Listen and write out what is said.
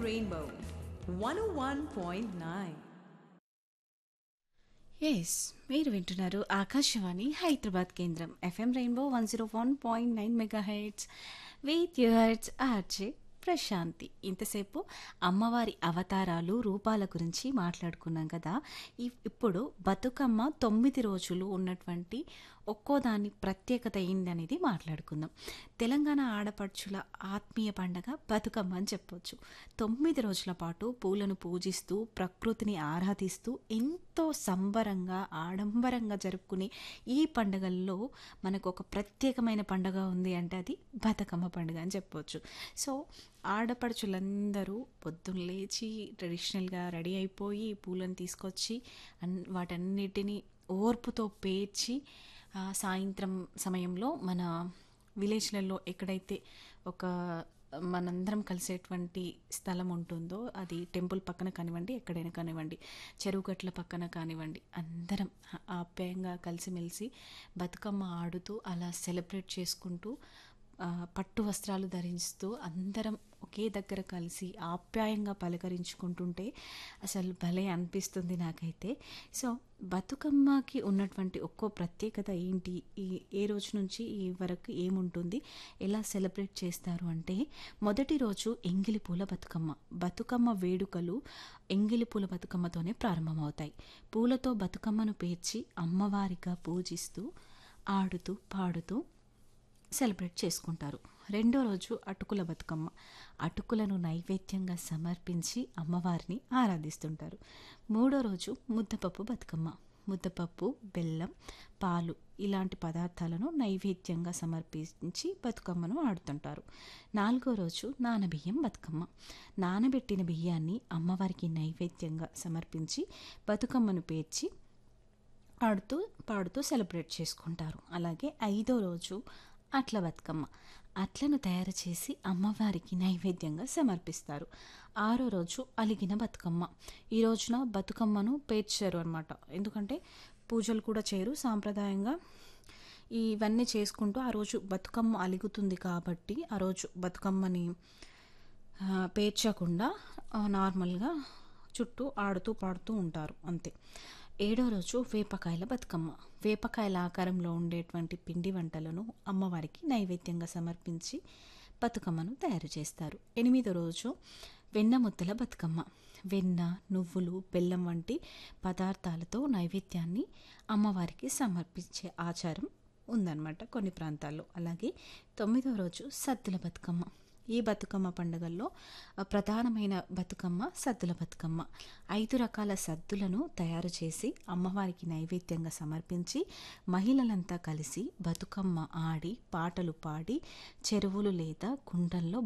Rainbow 101.9. Yes మీరు వింటున్నారు ఆకాశవాణి హైదరాబాద్ కేంద్రం FM rainbow one zero one point nine mega hits with yours R J Prashanthi ఇంతసేపు అమ్మవారి అవతారాలు రూపాల గురించి మాట్లాడుకున్నాం కదా ఇ- ఇప్పుడు బతుకమ్మ తొమ్మిది రోజులు ఉన్నటువంటి ఒక్కో దాని ప్రత్యేకత ఏందనేది మాట్లాడుకుందాం తెలంగాణ ఆడపడుచుల ఆత్మీయ పండగ బతుకమ్మ అని చెప్పొచ్చు తొమ్మిది రోజుల పాటు పూలను పూజిస్తూ ప్రకృతిని ఆరాధిస్తూ ఎంతో సంబరంగా ఆడంబరంగా జరుపుకునే ఈ పండుగల్లో మనకు ఒక ప్రత్యేకమైన పండుగ ఉంది అంటే అది బతుకమ్మ పండుగ అని చెప్పొచ్చు సో ఆడపడుచులందరూ పొద్దున్న లేచి ట్రెడిషనల్గా రెడీ అయిపోయి పూలను తీసుకొచ్చి అన్ వాటన్నిటిని ఓర్పుతో పేర్చి ఆ, సాయంత్రం సమయంలో మన విలేజ్లలో ఎక్కడైతే ఒక మనందరం కలిసేటువంటి స్థలం ఉంటుందో అది టెంపుల్ పక్కన కానివ్వండి ఎక్కడైనా కానివ్వండి చెరువు గట్ల పక్కన కానివ్వండి అందరం ఆ- ఆప్యాయంగా కలిసిమెలిసి బతుకమ్మ ఆడుతూ అలా సెలబ్రేట్ చేసుకుంటూ ఆ, పట్టు వస్త్రాలు ధరిస్తూ అందరం ఒకే దగ్గర కలిసి ఆప్యాయంగా పలకరించుకుంటుంటే అసలు భలే అనిపిస్తుంది నాకైతే సో బతుకమ్మకి ఉన్నటువంటి ఒక్కో ప్రత్యేకత ఏంటి ఈ ఏ రోజు నుంచి ఈ వరకు ఏముంటుంది ఎలా సెలబ్రేట్ చేస్తారు అంటే మొదటి రోజు ఎంగిలి పూల బతుకమ్మ బతుకమ్మ వేడుకలు ఎంగిలి పూల బతుకమ్మతోనే ప్రారంభమవుతాయి పూలతో బతుకమ్మను పేర్చి అమ్మవారిగా పూజిస్తూ ఆడుతూ పాడుతూ సెలబ్రేట్ చేసుకుంటారు రెండో రోజు అటుకుల బతుకమ్మ అటుకులను నైవేద్యంగా సమర్పించి అమ్మవారిని ఆరాధిస్తుంటారు మూడో రోజు ముద్దపప్పు బతుకమ్మ ముద్దపప్పు బెల్లం పాలు ఇలాంటి పదార్థాలను నైవేద్యంగా సమర్పించి బతుకమ్మను ఆడుతుంటారు నాలుగో రోజు నానబియ్యం బతుకమ్మ నానబెట్టిన బియ్యాన్ని అమ్మవారికి నైవేద్యంగా సమర్పించి బతుకమ్మను పేర్చి ఆడుతూ పాడుతూ సెలబ్రేట్ చేసుకుంటారు అలాగే ఐదో రోజు అట్ల బతుకమ్మ అట్లను తయారు చేసి అమ్మవారికి నైవేద్యంగా సమర్పిస్తారు ఆరో రోజు అలిగిన బతుకమ్మ ఈ రోజున బతుకమ్మను పేర్చారు అనమాట ఎందుకంటే పూజలు కూడా చేయరు సాంప్రదాయంగా ఇవన్నీ చేసుకుంటూ ఆ రోజు బతుకమ్మ అలుగుతుంది కాబట్టి ఆ రోజు బతుకమ్మని ఆ, పేర్చకుండా ఆ, నార్మల్గా చుట్టూ ఆడుతూ పాడుతూ ఉంటారు అంతే ఏడో రోజు వేపకాయల బతుకమ్మ వేపకాయల ఆకారంలో ఉండేటువంటి పిండి వంటలను అమ్మవారికి నైవేద్యంగా సమర్పించి బతుకమ్మను తయారు చేస్తారు ఎనిమిదో రోజు వెన్న ముద్దల బతుకమ్మ వెన్న నువ్వులు బెల్లం వంటి పదార్థాలతో నైవేద్యాన్ని అమ్మవారికి సమర్పించే ఆచారం ఉందన్నమాట కొన్ని ప్రాంతాల్లో అలాగే తొమ్మిదో రోజు సద్దుల బతుకమ్మ ఈ బతుకమ్మ పండుగల్లో ఆ, ప్రధానమైన బతుకమ్మ సద్దుల బతుకమ్మ ఐదు రకాల సద్దులను తయారు చేసి అమ్మవారికి నైవేద్యంగా సమర్పించి మహిళలంతా కలిసి బతుకమ్మ ఆడి పాటలు పాడి చెరువులు లేదా కుండల్లో